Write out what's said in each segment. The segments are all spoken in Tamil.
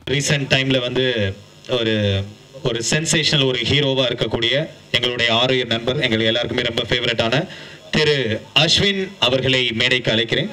ரீசெண்ட் டைம்ல வந்து ஒரு ஒரு சென்சேஷனல் ஒரு ஹீரோவா இருக்கக்கூடிய எங்களுடைய ஆரோக்கிய நண்பர் எங்களுக்கு எல்லாருக்குமே ரொம்ப ஃபேவரட்டான திரு அஸ்வின் அவர்களை மேடைக்கு அழைக்கிறேன்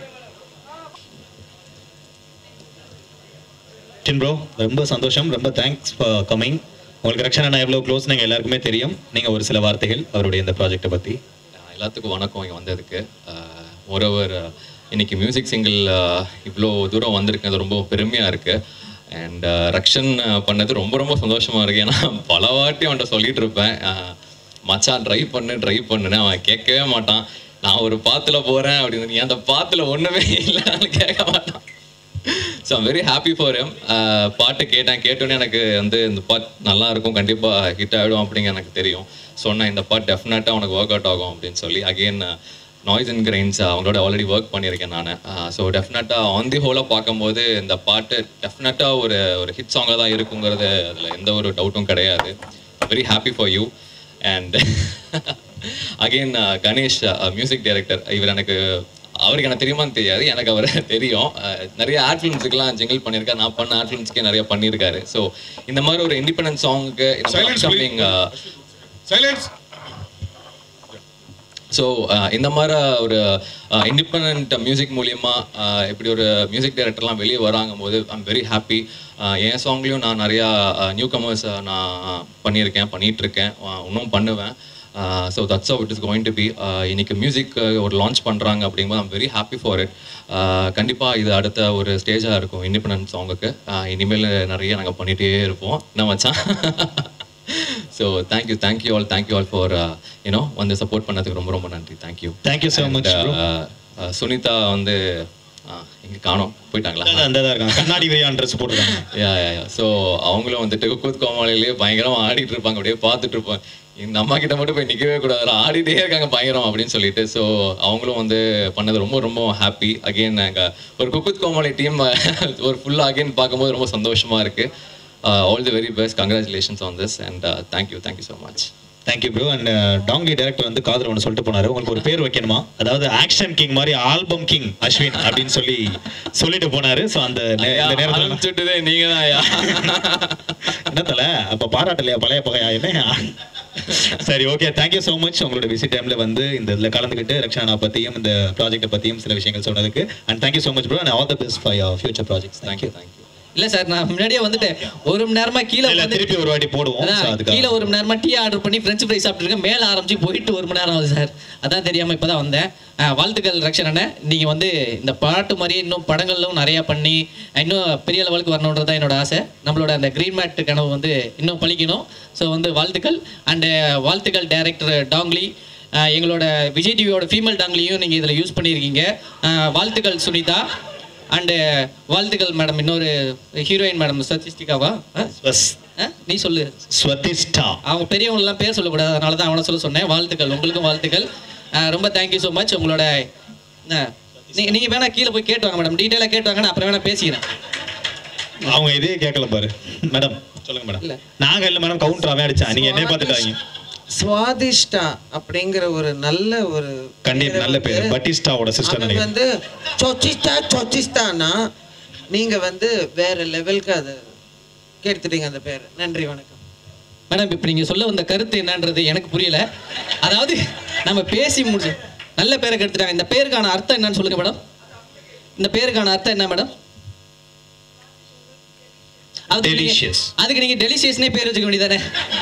டின் ப்ரோ ரொம்ப சந்தோஷம் ரொம்ப தேங்க்ஸ் ஃபார் கமிங் உங்களுக்கு ரக்ஷன் அண்ணா எவ்வளோ க்ளோஸ் நீங்கள் எல்லாருக்குமே தெரியும் நீங்கள் ஒரு சில வார்த்தைகள் அவருடைய இந்த ப்ராஜெக்ட்டை பற்றி எல்லாத்துக்கும் வணக்கம் இங்கே வந்ததுக்கு மோரோவர் இன்னைக்கு மியூசிக் சிங்கிள் இவ்வளோ தூரம் வந்திருக்கிறது ரொம்ப பெருமையாக இருக்குது அண்ட் ரக்ஷன் uh, பண்ணது ரொம்ப ரொம்ப சந்தோஷமாக இருக்குது ஏன்னா பல வாட்டி அவன்கிட்ட சொல்லிட்டு இருப்பேன் uh, மச்சான் ட்ரை பண்ணு ட்ரை பண்ணுன்னு அவன் கேட்கவே மாட்டான் நான் ஒரு பாத்துல போகிறேன் அப்படின்னு நீ அந்த பாத்துல ஒன்றுமே இல்லைன்னு கேட்க மாட்டான் so I'm very happy for him பாட்டு கேட்டேன் கேட்டோன்னே எனக்கு வந்து இந்த பாட் நல்லா இருக்கும் கண்டிப்பாக ஹிட் ஆகிடும் அப்படிங்க எனக்கு தெரியும் சொன்னேன் இந்த பாட் டெஃபினட்டாக உனக்கு ஒர்க் அவுட் ஆகும் அப்படின்னு சொல்லி அகெயின் நாய்ஸ் அண்ட் கிரைன்ஸ் அவங்களோட ஆல்ரெடி ஒர்க் பண்ணியிருக்கேன் நான் ஸோ டெஃபினட்டாக ஆன் தி ஹோலாக பார்க்கும்போது இந்த பாட்டு டெஃபினட்டாக ஒரு ஒரு ஹிட் சாங்காக தான் இருக்குங்கிறது அதில் எந்த ஒரு டவுட்டும் கிடையாது very happy for you and again Ganesh music director இவர் எனக்கு அவருக்கு எனக்கு தெரியுமான்னு தெரியாது எனக்கு அவர் தெரியும் அஹ் நிறைய ஆட் ஃபிலிம்ஸுக்கெல்லாம் ஜிங்கிள் பண்ணியிருக்காரு நான் பண்ண ஆட் ஃபிலிம்ஸ்க்கே நிறைய பண்ணியிருக்காரு ஸோ இந்த மாதிரி ஒரு இண்டிபெண்டன்ட் சாங்க்கு Silence, அப்கமிங் சைலன்ஸ் ஸோ இந்த மாதிரி ஒரு இண்டிபெண்ட் மியூசிக் மூலியமா uh, இப்படி ஒரு மியூசிக் டைரக்டர்லாம் வெளியே வராங்கும் போது ஐம் வெரி ஹாப்பி என் சாங்லேயும் நான் நிறையா நியூ கமர்ஸ் நான் பண்ணியிருக்கேன் பண்ணிட்டு இருக்கேன் uh, இன்னும் பண்ணுவேன் so that's how it is going to be இன்னைக்கு மியூசிக் ஒரு லான்ச் பண்ணுறாங்க அப்படிங்கும்போது I'm very happy for it கண்டிப்பாக இது அடுத்த ஒரு ஸ்டேஜாக இருக்கும் இண்டிபெண்டன்ட் சாங்குக்கு இனிமேல் நிறைய நாங்கள் பண்ணிகிட்டே இருப்போம் என்ன மச்சான் so thank you thank you all thank you all for you know வந்து சப்போர்ட் பண்ணதுக்கு ரொம்ப ரொம்ப நன்றி thank you Thank you so much, bro. Sunitha வந்து இங்கே காணோம் போயிட்டாங்களா அந்த தான் இருக்காங்க கண்ணாடி வையான் ட்ரெஸ் போட்டுருக்காங்க யா யா யா ஸோ அவங்களும் வந்துட்டு குக்கூத் கோமாளிலேயே பயங்கரமாக ஆடிட்டு இருப்பாங்க அப்படியே பார்த்துட்டு இருப்போம் இந்த அம்மா கிட்ட மட்டும் போய் நிற்கவே கூடாது ஆடிட்டே இருக்காங்க பயங்கரம் அப்படின்னு சொல்லிட்டு ஸோ அவங்களும் வந்து பண்ணது ரொம்ப ரொம்ப ஹாப்பி அகெயின் நாங்கள் ஒரு குக்கூத் கோமாளி டீம் ஒரு ஃபுல்லாக அகெயின் பார்க்கும்போது ரொம்ப சந்தோஷமாக இருக்குது all the very best congratulations on this and thank you thank you so much thank you bro and டாங்கி டேரக்டர் வந்து காதல் ஒன்று சொல்லிட்டு போனாரு உங்களுக்கு ஒரு பேர் வைக்கணுமா அதாவது ஆக்ஷன் கிங் மாதிரி ஆல்பம் கிங் அஸ்வின் அப்படின்னு சொல்லி சொல்லிட்டு போனாரு ஸோ அந்த நே- இந்த நேரத்தில் ஆரம்பிச்சுட்டுதே நீங்கள் தான் ஐயா என்ன தல அப்ப பாராட்டலையா பழைய பகையா என்ன சரி ஓகே தேங்க்யூ ஸோ மச் உங்களோட விசிட் டைம்ல வந்து இந்த இதில் கலந்துக்கிட்டு ரக்ஷானா பத்தியும் இந்த ப்ராஜெக்ட்டை பத்தியும் சில விஷயங்கள் சொன்னதுக்கு and thank you so much bro and all the best for your future projects thank you thank you thank you இல்ல சார் நான் முன்னாடியே வந்துட்டேன் ஒரு மணி நேரமா கீழே இல்ல வந்து திருப்பி ஒரு வாட்டி போடுவோம் அதான், ஸோ அதுக்காக கீழே ஒரு மணி நேரமா டீ ஆர்டர் பண்ணி ஃப்ரெஞ்ச் ஃப்ரை சாப்பிட்டுருக்கேன் மேல ஆரம்பிச்சு போயிட்டு ஒரு மணி நேரம் ஆகுது சார் அதான் தெரியாம இப்பதான் வந்தேன் அஹ், வாழ்த்துக்கள் ரக்ஷன் அண்ணன் நீங்க வந்து இந்த பாட்டு மாதிரியே இன்னும் படங்களும் நிறைய பண்ணி இன்னும் பெரிய லெவலுக்கு வரணுன்றது தான் என்னோட ஆசை நம்மளோட அந்த கிரீன் மேட் கனவு வந்து இன்னும் பழிக்கணும் ஸோ வந்து வாழ்த்துக்கள் அண்டு வாழ்த்துக்கள் டைரக்டர் டாங்லி அஹ், எங்களோட விஜய் டிவியோட ஃபீமேல் டாங்லியும் நீங்கள் இதில் யூஸ் பண்ணியிருக்கீங்க அஹ், வாழ்த்துக்கள் சுனிதா அண்டு வாழ்த்துக்கள் மேடம் இன்னொரு ஹீரோயின் மேடம் சத்திஸ்டிகாவா ஸ்வஸ் நீ சொல்லு ஸ்வதிஷ்டா அவங்க பெரியவங்களெலாம் பேர் சொல்லக்கூடாது அதனால தான் அவனை சொல்ல சொன்னேன் வாழ்த்துக்கள் உங்களுக்கும் வாழ்த்துக்கள் அஹ் ரொம்ப தேங்க்யூ ஸோ மச் உங்களோட அஹ், நீ நீங்கள் வேணா கீழே போய் கேட்டு வாங்க மேடம் டீட்டெயிலாக கேட்டு வாங்க நான் அப்புறம் வேணா பேசிக்கிறேன் அவங்க இதே கேட்கல பாரு மேடம் சொல்லுங்க மேடம் இல்ல. நாங்க இல்ல மேடம் கவுண்டர் அவன் அடிச்சான் நீங்க என்ன பார்த்துட்டாங்க சுவாதிஷ்டா அப்படிங்கிற ஒரு நல்ல ஒரு கண்டிப்பா பேரை நல்ல பேரு வந்து- பட்டிஸ்டாவோட சிஸ்டர் அது நினைக்கிறேன் வந்து சொச்சிஸ்டா சொச்சிஸ்டானா நீங்க வந்து வேற லெவலுக்கு அதை கேட்டுட்டீங்க அந்த பேர் நன்றி வணக்கம் மேடம் இப்போ நீங்கள் சொல்ல வந்த கருத்து என்னன்றது எனக்கு புரியல அதாவது நம்ம பேசி முடிச்சு நல்ல பேரை கெடுத்துட்டாங்க இந்த பேருக்கான அர்த்தம் என்னன்னு சொல்லுங்க மேடம் இந்த பேருக்கான அர்த்தம் என்ன மேடம் அதுக்கு நீங்க- Delicious. அதுக்கு நீங்க டெலிஷியஸ்னே பேர் வச்சுக்க வேண்டியதானே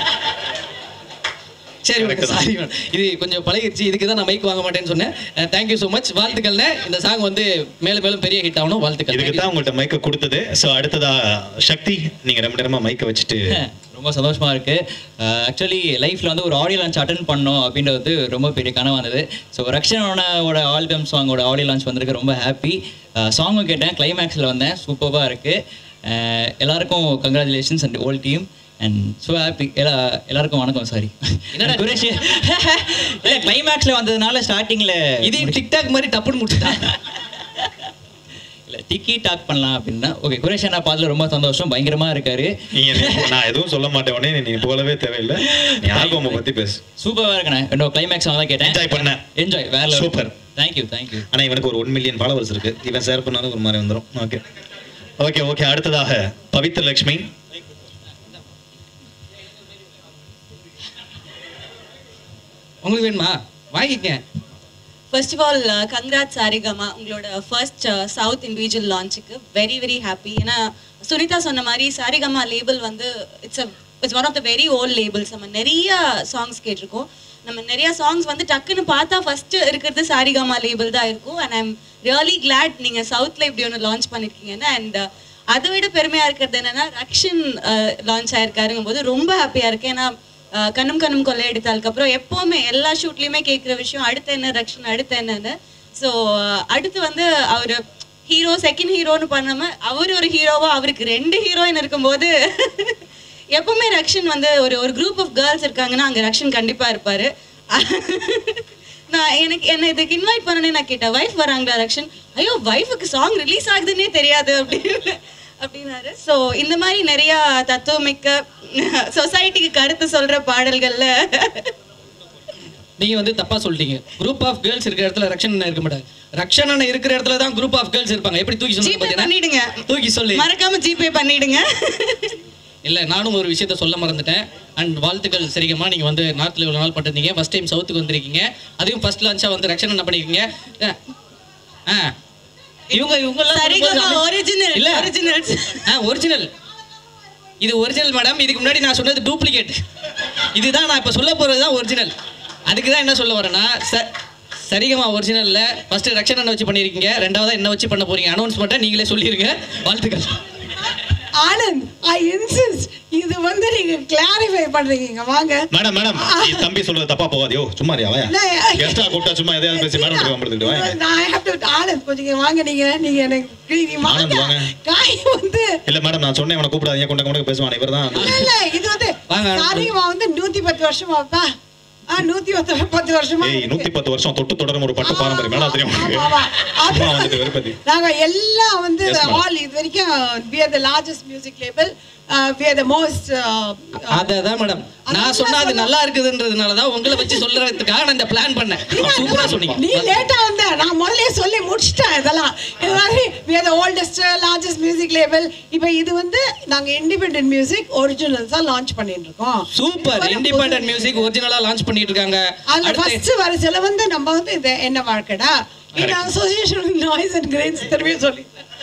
சரி Correct தான். சாரி மேடம் இது கொஞ்சம் பழகிடுச்சு இதுக்கு தான் நான் மைக் வாங்க மாட்டேன்னு சொன்னேன் தேங்க்யூ ஸோ மச் வாழ்த்துக்கள்ண்ணே இந்த சாங் வந்து மேலும் மேலும் பெரிய ஹிட் ஆகணும் வாழ்த்துக்கள் இதுக்கு தான் உங்கள்ட்ட மைக்க கொடுத்தது ஸோ அடுத்ததா சக்தி நீங்க ரொம்ப நேரமா மைக்க வச்சுட்டு ரொம்ப சந்தோஷமா இருக்கு ஆக்சுவலி லைஃப்ல வந்து ஒரு ஆடியோ லான்ச் அட்டன் பண்ணோம் அப்படின்றது ரொம்ப பெரிய கனவு வந்தது ஸோ ரக்ஷனோட ஆல்பம் சாங்கோட ஆடியோ லான்ச் வந்திருக்கு ரொம்ப ஹாப்பி சாங்கும் கேட்டேன் கிளைமேக்ஸில் வந்தேன் சூப்பராக இருக்கு அஹ் எல்லாருக்கும் congratulations and whole team and so happy எல்லா எல்லாருக்கும் வணக்கம் சாரி என்னடா? குரேஷ் இல்லை கிளைமேக்ஸில் வந்ததுனால ஸ்டார்டிங்கில் இதையும் டிக்டாக் மாதிரி டப்புன்னு முடிச்சுட்டான் இல்லை டிக்கி டாக் பண்ணலாம் அப்படின்னா ஓகே குரேஷ் அண்ணா பாதில் ரொம்ப சந்தோஷம் பயங்கரமா இருக்காரு நீங்க என்ன- நான் எதுவும் சொல்ல மாட்டேன் உடனே நீ போகவே தேவையில்லை நீ ஆல்பம் பத்தி பேசு சூப்பராக இருக்கண்ணே என்னோட கிளைமேக்ஸ் தான் கேட்டேன் என்ஜாய் பண்ணேன் என்ஜாய் வேற Super. தேங்க்யூ தேங்க்யூ ஆனா இவனுக்கு ஒரு ஒன் மில்லியன் ஃபாலோவர்ஸ் இருக்கு இவன் ஷேர் பண்ணாலும் ஒரு மாதிரி வந்துரும் ஓகே ஓகே ஓகே அடுத்ததாக பவித்ர லட்சுமி உங்களுக்கு வேணுமா வாங்கிக்க first of all congrat Saregama உங்களோட ஃபர்ஸ்ட் சவுத் இண்டிவிஜுவல் லான்ச்சுக்கு வெரி வெரி ஹாப்பி ஏன்னா சுனிதா சொன்ன மாதிரி சாரிகமா லேபிள் வந்து it's a it's one of the very old labels நம்ம நிறைய சாங்ஸ் கேட்டிருக்கோம் நம்ம நிறைய சாங்ஸ் வந்து டக்குன்னு பார்த்தா ஃபர்ஸ்ட் இருக்கிறது சாரிகமா லேபிள் தான் இருக்கும் அண்ட் ஐம் ரியலி கிளாட் நீங்க சவுத்ல இப்படி ஒன்று லான்ச் பண்ணிருக்கீங்கன்னு அண்ட் அதை விட பெருமையா இருக்கிறது என்னன்னா ரக்ஷன் லான்ச் ஆயிருக்காருங்கும் போது ரொம்ப ஹாப்பியா இருக்கேன் ஏன்னா அஹ் கண்ணும் கண்ணும் கொள்ளை எடுத்ததுக்கப்புறம் எப்போவுமே எல்லா ஷூட்லேயுமே கேட்குற விஷயம் அடுத்து என்ன ரக்ஷன் அடுத்து என்னன்னு ஸோ அடுத்து வந்து அவர் ஹீரோ செகண்ட் ஹீரோன்னு பண்ணாம அவர் ஒரு ஹீரோவா அவருக்கு ரெண்டு ஹீரோயின் இருக்கும்போது எப்பவுமே ரக்ஷன் வந்து ஒரு ஒரு குரூப் ஆஃப் கேர்ள்ஸ் இருக்காங்கன்னா அங்கே ரக்ஷன் கண்டிப்பாக இருப்பார் நான் எனக்கு என்னை இதுக்கு இன்வைட் பண்ணனே நான் கேட்டேன் வைஃப் வராங்களா ரக்ஷன் ஐயோ வைஃபுக்கு சாங் ரிலீஸ் ஆகுதுன்னே தெரியாது அப்படின்னு அப்படின்னாரு ஸோ இந்த மாதிரி நிறைய தத்துவமிக்க சொசைட்டிக்கு கருத்து சொல்ற பாடல்கள்ல நீங்க வந்து தப்பா சொல்லிட்டீங்க குரூப் ஆஃப் கேர்ள்ஸ் இருக்கிற இடத்துல ரக்ஷன் இருக்க மாட்டாங்க ரக்ஷன் அண்ணன் இருக்கிற இடத்துல தான் குரூப் ஆஃப் கேர்ள்ஸ் இருப்பாங்க எப்படி தூக்கி சொல்லி ஜிபே பண்ணிடுங்க தூக்கி சொல்லி மறக்காம ஜிபே பண்ணிடுங்க இல்ல நானும் ஒரு விஷயத்த சொல்ல மறந்துட்டேன் அண்ட் வாழ்த்துக்கள் சரிகமா நீங்க வந்து நார்த்ல இவ்வளவு நாள் பண்ணிருந்தீங்க ஃபர்ஸ்ட் டைம் சவுத்துக்கு வந்திருக்கீங்க அதையும் ஃபர்ஸ்ட் லான்ச்சா வந்து ரக்ஷன் என்ன பண்ணிருக்கீங்க ஆ இவங்க இவங்க சரிகமா ஒரிஜினல் இல்ல ஒரிஜினல்ஸ் ஆ ஒரிஜினல் இது ஒரிஜினல் மேடம் இதுக்கு முன்னாடி நான் சொன்னது டூப்ளிகேட் இதுதான் நான் இப்போ சொல்ல போகிறது தான் ஒரிஜினல் அதுக்கு தான் என்ன சொல்ல வரேன்னா ச சரிகமா ஒரிஜினல்ல ஃபர்ஸ்ட் ரக்ஷன் என்ன வச்சு பண்ணியிருக்கீங்க ரெண்டாவதா என்ன வச்சு பண்ண போறீங்க அனௌன்ஸ்மெண்ட்டை நீங்களே சொல்லிருங்க வாழ்த்துக்கள் ஆனந்த் ஐ இன்சிஸ்ட் இது வந்து நீங்க கிளாரிஃபை பண்றீங்க வாங்க மேடம் மேடம் இது தம்பி சொல்றது தப்பா போகாது யோ சும்மா ரியா வாயா இல்ல. கெஸ்டா கூப்பிட்டா சும்மா எதையாவது பேசி மேடம் கம்படுத்துட்டு வாங்க நான் I have to ஆனந்த் கொஞ்சம் இங்க வாங்க நீங்க நீங்க எனக்கு நீ வாங்க ஆனந்த் வாங்க. காய் வந்து இல்ல மேடம் நான் சொன்னேன் இவனை கூப்பிடாதீங்க கொண்ட கொண்ட பேசுவான் இவர் தான் இல்ல, இல்ல இது வந்து வாங்க, ஆனந்த். சாரிமா வந்து நூத்தி பத்து வருஷமாப்பா ஆ நூத்தி பத்து பத்து வருஷமா ஏய் இருக்கு. நூத்தி பத்து வருஷம் தொட்டு தொடரும் ஒரு பட்டு பாரம்பரியம் மேடம் தெரியும் உங்களுக்கு ஆமா, ஆமா. சும்மா வந்துட்டு வெறுப்பதி நாங்க எல்லாம் வந்து Yes, madam. ஆல் இது வரைக்கும் we are the largest music label uh, we are the most uh, uh, அதான் மேடம் நான் சொன்னா அது நல்லா இருக்குதுன்றதுனால தான் உங்களை வச்சு சொல்றதுக்காக நான் இந்த பிளான் பண்ணேன் சூப்பரா சொன்னீங்க நீ லேட்டா வந்த நான் முதல்லயே சொல்லி முடிச்சிட்டேன் இதெல்லாம் இது மாதிரி we are the oldest largest music label இப்போ இது வந்து நாங்க இண்டிபெண்டன்ட் மியூசிக் ஒரிஜினல்ஸா லான்ச் பண்ணிட்டு இருக்கோம் சூப்பர் இது வர இண்டிபெண்டன்ட் மியூசிக் ஒரிஜினலா லான்ச் பண்ணிட்டு இருக்காங்க அதுல அடுத்து ஃபர்ஸ்ட் வரதுல வந்து நம்ம வந்து இது என்ன வாழ்க்கடா இந்த அசோசியேஷன் நாய்ஸ் அண்ட் கிரெயின்ஸ் திரும்பி சொல்லி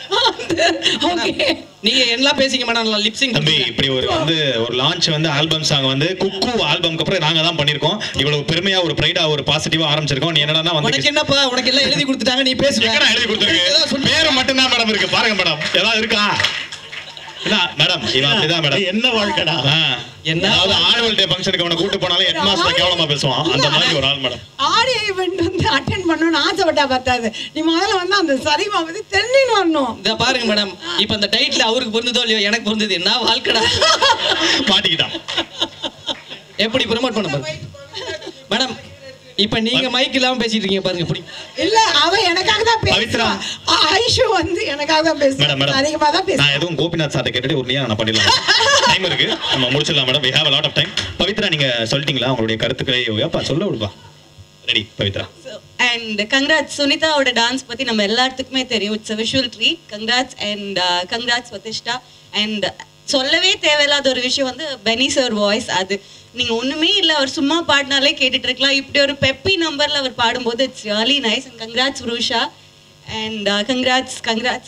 ஓகே நீங்க எல்லாம் பேசிக்க மேடம் லிப்சிங் தம்பி இப்படி ஒரு வந்து ஒரு லான்ச் வந்து ஆல்பம் சாங் வந்து குக்கு ஆல்பம்க்கு அப்புறம் நாங்க தான் பண்ணிருக்கோம் இவ்வளவு பெருமையா ஒரு பிரைடா ஒரு பாசிட்டிவா ஆரம்பிச்சிருக்கோம் நீ என்னடா வந்து உனக்கு என்னப்பா உனக்கு எல்லாம் எழுதி கொடுத்துட்டாங்க நீ பேசுற எங்கடா எழுதி கொடுத்துருக்கு பேரு மட்டும்தான் மேடம் இருக்கு பாருங்க மேடம் ஏதாவது இருக்கா இல்ல மேடம் இவன் அப்படிதான் மேடம் என்ன வாழ்க்கடா என்ன அதாவது ஆனுவல் டே ஃபங்க்ஷனுக்கு அவனை கூட்டு போனாலும் ஹெட் மாஸ்டர் கேவலமா பேசுவான் அந்த மாதிரி ஒரு ஆள் மேடம் ஆடியோ ஈவெண்ட் வந்து அட்டென்ட் பண்ணணும்னு ஆசைப்பட்டா பார்த்தாது நீ முதல்ல வந்து அந்த சரிமா வந்து தெரிஞ்சுன்னு வரணும் இத பாருங்க மேடம் இப்ப இந்த டைட்டில் அவருக்கு பொருந்ததோ இல்லையோ எனக்கு பொருந்தது என்ன வாழ்க்கடா மாட்டிக்கிட்டான் எப்படி ப்ரமோட் பண்ண பாருங்க மேடம் இப்ப நீங்க மைக் இல்லாம பேசிட்டு இருக்கீங்க பாருங்க இப்படி இல்ல அவ எனக்காக தான் பவித்ரா. பேசுவா அ- ஐஷு வந்து எனக்காக தான் மேடம் பேசுவா மேடம் அதிகமா தான் நான் பேசுவா எதுவும் கோபிநாத் சார்ட்ட கேட்டுட்டு ஒரு நீயா நான் பண்ணிடலாம் டைம் இருக்கு நம்ம முடிச்சிடலாம் madam we have a lot of time Pavithra நீங்க சொல்லிட்டீங்களா உங்களுடைய கருத்துக்களை ஏப்பா சொல்ல விடுப்பா ரெடி பவித்ரா அண்ட் கங்க்ராட்ஸ் சுனிதாவோட டான்ஸ் பத்தி நம்ம எல்லாத்துக்குமே தெரியும் it's visual treat congrats and congrats வதிஷ்டா அண்ட் சொல்லவே தேவையில்லாத ஒரு விஷயம் வந்து பெனி சார் வாய்ஸ் அது நீங்க ஒண்ணுமே இல்ல அவர் சும்மா பாடினாலே கேட்டுட்டு இருக்கலாம் இப்படி ஒரு பெப்பி நம்பர்ல அவர் பாடும்போது it's really nice and congrats ரூஷா அண்ட் கங்க்ராட்ஸ் கங்க்ராட்ஸ்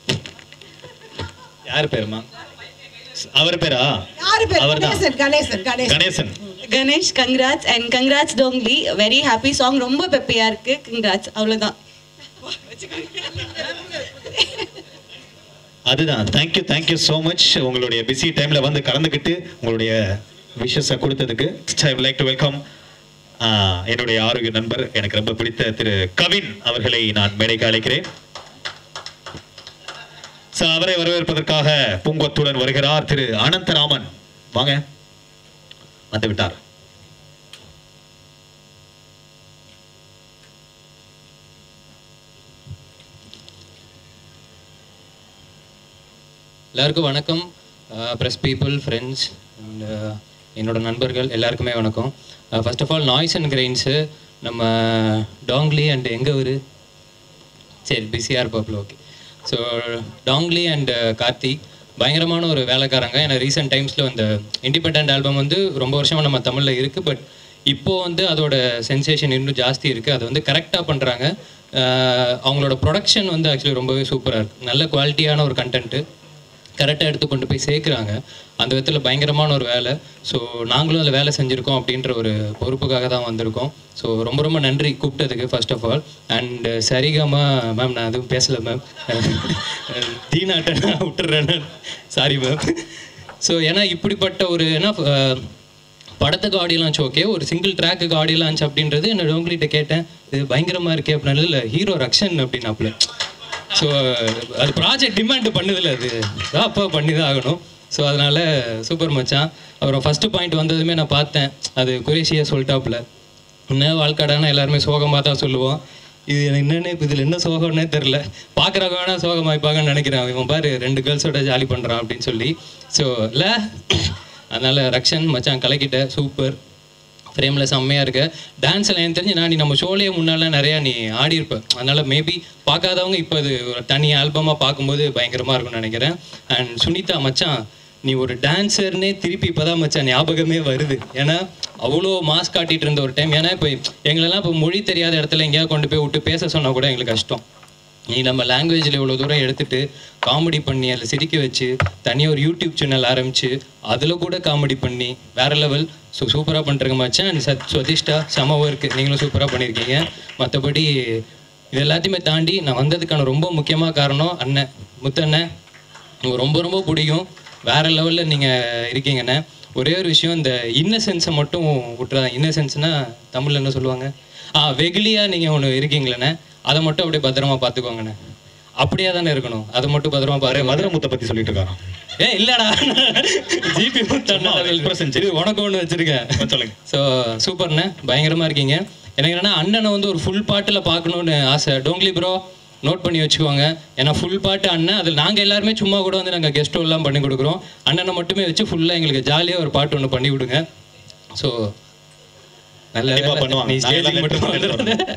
யார் பேருமா அவர் பேரா யாரு பேர் அவர்தான். Ganesan Ganesan Ganesan Ganesan Ganesh congrats and congrats டோங்லி வெரி ஹாப்பி சாங் ரொம்ப பெப்பியா இருக்கு கங்க்ராட்ஸ் அவ்வளவுதான் அதுதான் தேங்க்யூ தேங்க்யூ ஸோ மச் உங்களுடைய பிஸி டைம்ல வந்து கலந்துக்கிட்டு உங்களுடைய விஷஸை கொடுத்ததுக்கு ஐ லைக் டு வெல்கம் என்னுடைய ஆரோக்கிய நண்பர் எனக்கு ரொம்ப பிடித்த திரு கவின் அவர்களை நான் மேடைக்கு அழைக்கிறேன் So, அவரை வரவேற்பதற்காக பூங்கொத்துடன் வருகிறார் திரு அனந்தராமன் வாங்க வந்து விட்டார் எல்லாருக்கும் வணக்கம் ப்ரெஸ் பீப்புள் ஃப்ரெண்ட்ஸ் அண்ட் என்னோட நண்பர்கள் எல்லாருக்குமே வணக்கம் first of all Noise and Grains நம்ம டாங்லி அண்ட் எங்கே ஊர் சரி பிஸியாக இருப்பாப்புல ஓகே ஸோ டாங்லி அண்ட் கார்த்தி பயங்கரமான ஒரு வேலைக்காரங்க ஏன்னா ரீசெண்ட் டைம்ஸில் அந்த இண்டிபெண்ட் ஆல்பம் வந்து ரொம்ப வருஷமாக நம்ம தமிழில் இருக்குது பட் இப்போ வந்து அதோட சென்சேஷன் இன்னும் ஜாஸ்தி இருக்குது அதை வந்து கரெக்டாக பண்ணுறாங்க அவங்களோட ப்ரொடக்ஷன் வந்து ஆக்சுவலி ரொம்பவே சூப்பராக இருக்குது நல்ல குவாலிட்டியான ஒரு கண்டென்ட்டு கரெக்டாக எடுத்து கொண்டு போய் சேர்க்குறாங்க அந்த விதத்தில் பயங்கரமான ஒரு வேலை ஸோ நாங்களும் அதில் வேலை செஞ்சுருக்கோம் அப்படின்ற ஒரு பொறுப்புக்காக தான் வந்திருக்கோம் ஸோ ரொம்ப ரொம்ப நன்றி கூப்பிட்டதுக்கு first of all and Saregama ma'am நான் எதுவும் பேசலை மேம் தீனாட்ட நான் விட்டுறேன் சாரி மேம் ஸோ ஏன்னா இப்படிப்பட்ட ஒரு ஏன்னா அஹ், படத்துக்கு ஆடியோ லான்ச் ஓகே ஒரு சிங்கிள் ட்ராக்குக்கு ஆடியோ லான்ச் அப்படின்றது என்ன டோங்கிலிட்ட கேட்டேன் இது பயங்கரமாக இருக்கே அப்படின்னா இல்லை ஹீரோ ரக்ஷன் அப்படின்னாப்புல ஸோ அது ப்ராஜெக்ட் டிமாண்ட் பண்ணுதில்ல அது அதான் அப்போ பண்ணி தான் ஆகணும் ஸோ அதனால் சூப்பர் மச்சான் அப்புறம் ஃபஸ்ட்டு பாயிண்ட் வந்ததுமே நான் பார்த்தேன் அது குரேஷியாக சொல்லிட்டாப்புல என்ன வாழ்க்காடானா எல்லாருமே சோகமாக தான் சொல்லுவோம் இது எனக்கு என்னன்னு இப்போ இதில் என்ன சோகம்னே தெரில பார்க்குறவங்க வேணால் சோகமாய்ப்பாங்கன்னு நினைக்கிறேன் இவன் பாரு ரெண்டு கேர்ள்ஸோட ஜாலி பண்ணுறான் அப்படின்னு சொல்லி ஸோ இல்லை அதனால் ரக்ஷன் மச்சான் கலக்கிட்ட சூப்பர் ஃப்ரேமில் செம்மையாக இருக்க டான்ஸில் எனக்கு தெரிஞ்சு நான் நீ நம்ம ஷோலேயே முன்னால நிறையா நீ ஆடியிருப்ப அதனால் மேபி பார்க்காதவங்க இப்போ அது ஒரு தனி ஆல்பமாக பார்க்கும்போது பயங்கரமாக இருக்கும்னு நினைக்கிறேன் அண்ட் சுனிதா மச்சான் நீ ஒரு டான்ஸர்னே திருப்பி இப்போதான் மச்சான் ஞாபகமே வருது ஏன்னா அவ்வளோ மாஸ் காட்டிட்டு இருந்த ஒரு டைம் ஏன்னா இப்போ எங்களெல்லாம் இப்போ மொழி தெரியாத இடத்துல எங்கேயாவது கொண்டு போய் விட்டு பேச சொன்னால் கூட எங்களுக்கு கஷ்டம் நீ நம்ம லாங்குவேஜில் இவ்வளோ தூரம் எடுத்துட்டு காமெடி பண்ணி அதில் சிரிக்க வச்சு தனியாக ஒரு யூடியூப் சேனல் ஆரம்பிச்சு அதில் கூட காமெடி பண்ணி வேற லெவல் ஸோ சூப்பராக பண்ணுறங்க மச்சான் அண்ட் சத் ஸ்வதிஷ்டா செம ஒர்க்கு நீங்களும் சூப்பராக பண்ணியிருக்கீங்க மற்றபடி இது எல்லாத்தையுமே தாண்டி நான் வந்ததுக்கான ரொம்ப முக்கியமாக காரணம் அண்ணன் முத்தண்ணன் உங்களுக்கு ரொம்ப ரொம்ப பிடிக்கும் வேற லெவலில் நீங்கள் இருக்கீங்கண்ணே ஒரே ஒரு விஷயம் இந்த இன்னசென்ஸை மட்டும் விட்டுறாங்க இன்னசென்ஸ்னா தமிழில் என்ன சொல்லுவாங்க ஆ வெகுலியாக நீங்கள் ஒன்று இருக்கீங்களேண்ணே அதை மட்டும் அப்படியே பத்திரமா பார்த்துக்கோங்கண்ணே அப்படியே தானே இருக்கணும் அதை மட்டும் பத்திரமா பாரு மதுரை முத்தை பத்தி சொல்லிட்டு இருக்காராம் ஏ இல்லடா ஜிபி இது உனக்கு ஒன்று வச்சிருக்கேன் சொல்லுங்க ஸோ சூப்பர்ண்ணே பயங்கரமா இருக்கீங்க எனக்கு என்னன்னா அண்ணனை வந்து ஒரு ஃபுல் பாட்டில் பார்க்கணுன்னு ஆசை டோங்லி ப்ரோ நோட் பண்ணி வச்சுக்கோங்க ஏன்னா ஃபுல் பாட்டு அண்ணன் அதில் நாங்கள் எல்லாருமே சும்மா கூட வந்து நாங்கள் கெஸ்ட் எல்லாம் பண்ணி கொடுக்குறோம் அண்ணனை மட்டுமே வச்சு ஃபுல்லாக எங்களுக்கு ஜாலியாக ஒரு பாட்டு ஒன்று பண்ணி விடுங்க ஸோ நல்ல கண்டிப்பா வேலை. பண்ணுவாங்க. நீ நாங்க ஸ்டேஜுக்கு எல்லாமே மட்டும் prepare வந்துடுற.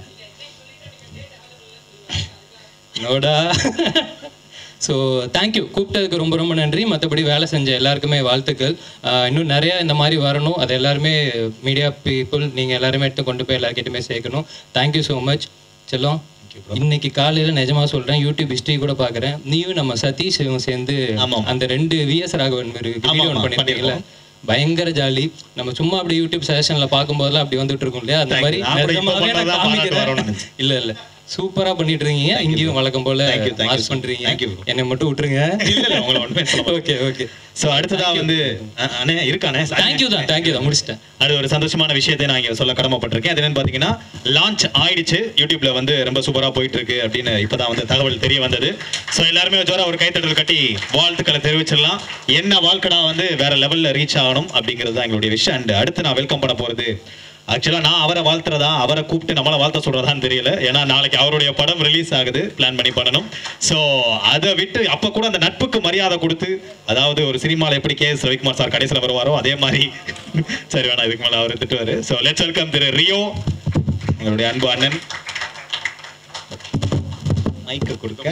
நோடா ஸோ தேங்க்யூ கூப்பிட்டதுக்கு ரொம்ப ரொம்ப நன்றி மற்றபடி வேலை செஞ்ச எல்லாருக்குமே வாழ்த்துக்கள் ஆஹ் இன்னும் நிறையா இந்த மாதிரி வரணும் அது எல்லாருமே மீடியா பீப்புள் நீங்கள் எல்லாருமே எடுத்து கொண்டு போய் எல்லாருக்கிட்டுமே சேர்க்கணும் தேங்க்யூ ஸோ மச் செல்லம் இன்னைக்கு காலையில் நிஜமா சொல்கிறேன் யூடியூப் ஹிஸ்ட்ரி கூட பார்க்குறேன் நீயும் நம்ம சதீஷ் இவங்க சேர்ந்து ஆமாம். அந்த ரெண்டு விஎஸ் ராகவன் வீடியோ ஆமாம், ஒன்று பண்ணியிருக்கீங்களா பண்ணியிருக்கோம். பயங்கர ஜாலி நம்ம சும்மா அப்படி யூடியூப் சஜஷன்ல பார்க்கும்போதெல்லாம் அப்படி வந்துட்டு இருக்கோம் இல்லையா அந்த Thank மாதிரி you. நான் கூட இப்ப நிஜமாவே நான் பண்ணதான் பாராட்டு காமிக்கிறேன் வரும்னு நினைச்சேன். இல்ல இல்ல சூப்பரா பண்ணிட்டு இருக்கீங்க இங்கேயும் வழக்கம் போல Thank you, thank you Mark so much. பண்றீங்க Thank you bro. என்னை மட்டும் விட்டுருங்க இல்ல இல்ல உங்களை ஒண்ணுமே சொல்ல மாட்டேன். ஓகே ஓகே சோ அடுத்ததா வந்து அ- அண்ணே இருக்கானே தேங்க்யூ தான் தேங்க்யூ தான் முடிச்சிட்டேன் அது ஒரு சந்தோஷமான விஷயத்தை நான் இங்க சொல்ல கடமைப்பட்டிருக்கேன் அது என்னன்னு பாத்தீங்கன்னா லான்ச் ஆயிடுச்சு யூடியூப்ல வந்து ரொம்ப சூப்பரா போயிட்டு இருக்கு அப்படின்னு இப்பதான் வந்து தகவல் தெரிய வந்தது சோ எல்லாருமே ஜோரா ஒரு கைத்தட்டல் கட்டி வாழ்த்துக்களை தெரிவிச்சிடலாம் என்ன வாழ்க்கடா வந்து வேற லெவல்ல ரீச் ஆகணும் அப்படிங்கிறது தான் எங்களுடைய விஷயம் அண்ட் அடுத்து நான் வெல்கம் பண்ண போறது ஆக்சுவலா நான் அவரை வாழ்த்துறதா அவரை கூப்பிட்டு நம்மளை வாழ்த்த சொல்றதான்னு தெரியல ஏன்னா நாளைக்கு அவருடைய படம் ரிலீஸ் ஆகுது பிளான் பண்ணி பண்ணணும் ஸோ அதை விட்டு அப்ப கூட அந்த நட்புக்கு மரியாதை கொடுத்து அதாவது ஒரு சினிமாவில் எப்படி கே எஸ் ரவிக்குமார் சார் கடைசியில் வருவாரோ அதே மாதிரி சரி வேணாம் இதுக்கு மேலே அவர் திட்டுவாரு ஸோ லெட்ஸ் வெல்கம் திரு ரியோ எங்களுடைய அன்பு அண்ணன் மைக்கு கொடுக்க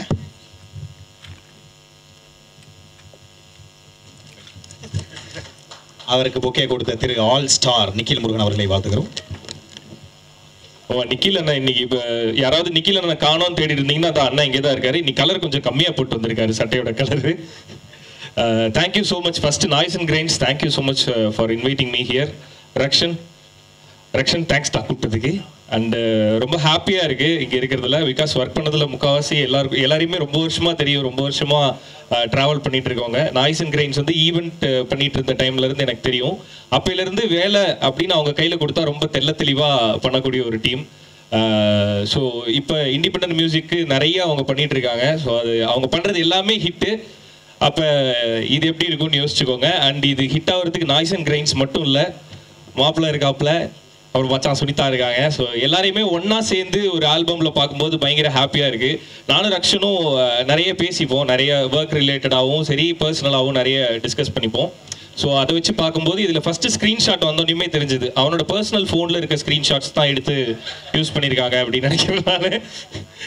அவருக்கு பொக்கே கொடுத்த திரு ஆல் ஸ்டார் நிக்கில் முருகன் அவர்களை வாழ்த்துகிறோம் ஓ நிக்கில் அண்ணா இன்னைக்கு இப்போ யாராவது நிக்கில் அண்ணா காணோம் தேடிட்டு இருந்தீங்கன்னா அதான் அண்ணா இங்கே தான் இருக்காரு இன்னைக்கு கலர் கொஞ்சம் கம்மியாக போட்டு வந்திருக்காரு சட்டையோட colour thank you so much first Noise and Grains thank you so much for inviting me here Rakshan Rakshan thanks தான் கூப்பிட்டதுக்கு அண்ட் ரொம்ப ஹாப்பியாக இருக்குது இங்கே இருக்கிறதுல பிகாஸ் ஒர்க் பண்ணதில் முக்கால்வாசி எல்லாருக்கும் எல்லாரையுமே ரொம்ப வருஷமாக தெரியும் ரொம்ப வருஷமாக ட்ராவல் பண்ணிட்டு இருக்கவங்க நாய்ஸ் அண்ட் கிரெயின்ஸ் வந்து ஈவெண்ட் பண்ணிட்டு இருந்த டைம்ல இருந்து எனக்கு தெரியும் அப்பையிலேருந்து வேலை அப்படின்னு அவங்க கையில் கொடுத்தா ரொம்ப தெள்ள தெளிவாக பண்ணக்கூடிய ஒரு டீம் ஸோ இப்போ இண்டிபெண்ட் மியூசிக்கு நிறைய அவங்க பண்ணிட்டு இருக்காங்க ஸோ அது அவங்க பண்ணுறது எல்லாமே ஹிட்டு அப்போ இது எப்படி இருக்கும்னு யோசிச்சுக்கோங்க அண்ட் இது ஹிட் ஆகிறதுக்கு நாய்ஸ் அண்ட் கிரைன்ஸ் மட்டும் இல்லை மாப்பிள்ளை இருக்காப்புல அப்புறம் மச்சான் சுனிதா இருக்காங்க ஸோ எல்லாரையுமே ஒன்றா சேர்ந்து ஒரு ஆல்பமில் பார்க்கும்போது பயங்கர ஹாப்பியாக இருக்குது நானும் ரக்ஷனும் அஹ், நிறைய பேசிப்போம் நிறைய ஒர்க் ரிலேட்டடாகவும் சரி பர்சனலாகவும் நிறைய டிஸ்கஸ் பண்ணிப்போம் ஸோ அதை வச்சு பார்க்கும்போது இதில் ஃபஸ்ட்டு ஸ்க்ரீன்ஷாட் வந்தோடனே தெரிஞ்சுது அவனோட பர்சனல் ஃபோனில் இருக்க ஸ்க்ரீன்ஷாட்ஸ் தான் எடுத்து யூஸ் பண்ணியிருக்காங்க அப்படின்னு நினைக்கிறேன் நான்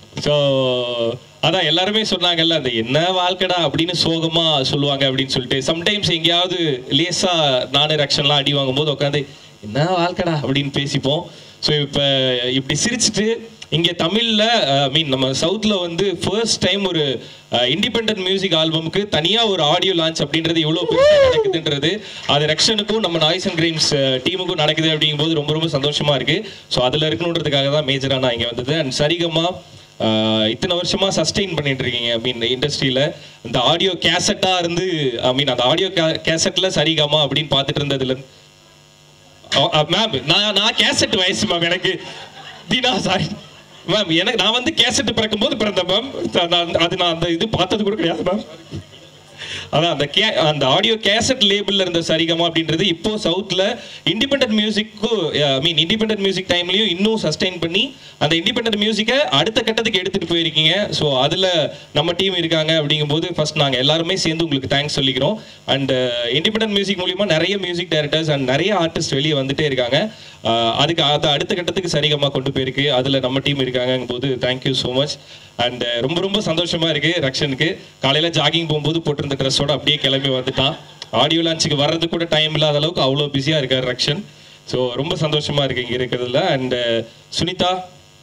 ஸோ அதான் எல்லாருமே சொன்னாங்கல்ல அந்த என்ன வாழ்க்கடா அப்படின்னு சோகமா சொல்லுவாங்க அப்படின்னு சொல்லிட்டு சம்டைம்ஸ் எங்கேயாவது லேசா நானு ரக்ஷன்லாம் அடி வாங்கும்போது உட்காந்து என்ன வாழ்க்கடா அப்படின்னு பேசிப்போம் ஸோ இப்போ இப்படி சிரிச்சிட்டு இங்கே தமிழில் ஐ மீன் நம்ம சவுத்தில் வந்து ஃபர்ஸ்ட் டைம் ஒரு இண்டிபெண்ட் மியூசிக் ஆல்பம்க்கு தனியாக ஒரு ஆடியோ லான்ச் அப்படின்றது எவ்வளோ பெருசாக நடக்குதுன்றது அது ரக்ஷனுக்கும் நம்ம நாய்ஸ் அண்ட் கிரீம்ஸ் டீமுக்கும் நடக்குது அப்படிங்கும்போது ரொம்ப ரொம்ப சந்தோஷமா இருக்கு ஸோ அதில் இருக்கணுன்றதுக்காக தான் மேஜராக நான் இங்கே வந்தது அண்ட் சரிகமா ஆஹ் இத்தனை வருஷமா சஸ்டெயின் பண்ணிட்டு இருக்கீங்க ஐ மீன் இண்டஸ்ட்ரியில இந்த ஆடியோ கேசட்டா இருந்து ஐ மீன் அந்த ஆடியோ கேசட்ல சரிகமா அப்படின்னு பார்த்துட்டு இருந்ததுல மேம் நான் நான் கேசட் வயசு மேம் எனக்கு தீனா சாரி மேம் எனக்கு நான் வந்து கேசட் பிறக்கும்போது பிறந்த மேம் அது நான் அந்த இது பார்த்தது கூட கிடையாது மேம் அதான் அந்த கே அந்த ஆடியோ கேசட் லேபிள்ல இருந்த சரிகமா அப்படின்றது இப்போ சவுத்ல இண்டிபெண்டன்ட் மியூசிக்கும் ஐ மீன் இண்டிபெண்டன்ட் மியூசிக் டைம்லயும் இன்னும் சஸ்டைன் பண்ணி அந்த இண்டிபெண்டன்ட் மியூசிக்கை அடுத்த கட்டத்துக்கு எடுத்துட்டு போயிருக்கீங்க ஸோ அதுல நம்ம டீம் இருக்காங்க அப்படிங்கும்போது ஃபர்ஸ்ட் நாங்க எல்லாருமே சேர்ந்து உங்களுக்கு தேங்க்ஸ் சொல்லிக்கிறோம் அண்ட் இண்டிபெண்டன்ட் மியூசிக் மூலியமா நிறைய மியூசிக் டைரக்டர்ஸ் அண்ட் நிறைய ஆர்டிஸ்ட் வெளியே வந்துட்டே இருக்காங்க அஹ் அதுக்கு அது அடுத்த கட்டத்துக்கு சரிகமா கொண்டு போயிருக்கு அதுல நம்ம டீம் இருக்காங்கும் போது தேங்க்யூ ஸோ மச் அண்ட் ரொம்ப ரொம்ப சந்தோஷமா இருக்கு ரக்ஷனுக்கு காலையில ஜாகிங் போகும்போது போட்டிருந்த ட்ரெஸ்ஸோட அப்படியே கிளம்பி வந்துட்டான் ஆடியோ லான்ச்சுக்கு வர்றது கூட டைம் இல்லாத அளவுக்கு அவ்வளோ பிஸியா இருக்காரு ரக்ஷன் ஸோ ரொம்ப சந்தோஷமா இருக்கு இங்க இருக்கிறதுல அண்ட் சுனிதா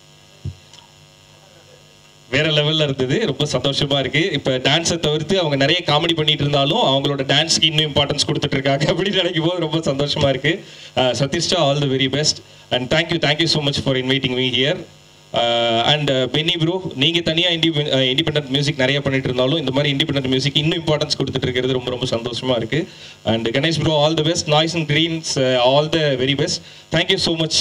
வேற லெவல்ல இருந்தது ரொம்ப சந்தோஷமா இருக்கு இப்ப டான்ஸை தவிர்த்து அவங்க நிறைய காமெடி பண்ணிட்டு இருந்தாலும் அவங்களோட டான்ஸ்க்கு இன்னும் இம்பார்ட்டன்ஸ் கொடுத்துட்டு இருக்காங்க அப்படின்னு நினைக்கும் போது ரொம்ப சந்தோஷமா இருக்கு சதீஷ்டா all the very best and thank you thank you so much for inviting me here and Benny bro நீங்க தனியா இண்டி இண்டிபெண்டன்ட் மியூசிக் நிறைய பண்ணிட்டு இருந்தாலும் இந்த மாதிரி இண்டிபெண்டன்ட் மியூசிக் இன்னும் இம்பார்ட்டன்ஸ் கொடுத்துட்டு இருக்கிறது ரொம்ப ரொம்ப சந்தோஷமா இருக்கு and Ganesh bro all the best Noise and Grains all the very best thank you so much